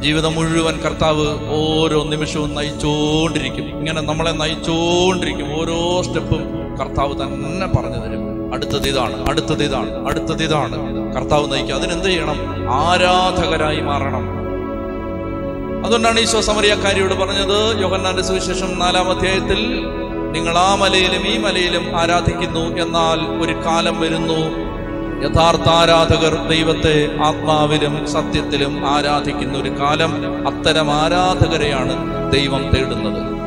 ജീവിതം മുഴുവൻ കർത്താവ് ഓരോ നിമിഷവും നയിച്ചുകൊണ്ടിരിക്കും ഇങ്ങനെ നമ്മളെ നയിച്ചുകൊണ്ടിരിക്കും ഓരോ സ്റ്റെപ്പും കർത്താവ് തന്നെ പറഞ്ഞു തരും അടുത്തത് ഇതാണ് അടുത്തത് ഇതാണ് അടുത്തത് ഇതാണ് കർത്താവ് നയിക്കുക അതിനെന്ത് ചെയ്യണം ആരാധകരായി മാറണം അതുകൊണ്ടാണ് ഈശോ സമറിയക്കാരിയോട് പറഞ്ഞത് യോഹന്നാന്റെ സുവിശേഷം നാലാം അധ്യായത്തിൽ നിങ്ങൾ ആ മലയിലും ഈ മലയിലും ആരാധിക്കുന്നു എന്നാൽ ഒരു കാലം വരുന്നു യഥാർത്ഥ ആരാധകർ ദൈവത്തെ ആത്മാവിലും സത്യത്തിലും ആരാധിക്കുന്ന ഒരു കാലം അത്തരം ആരാധകരെയാണ് ദൈവം തേടുന്നത്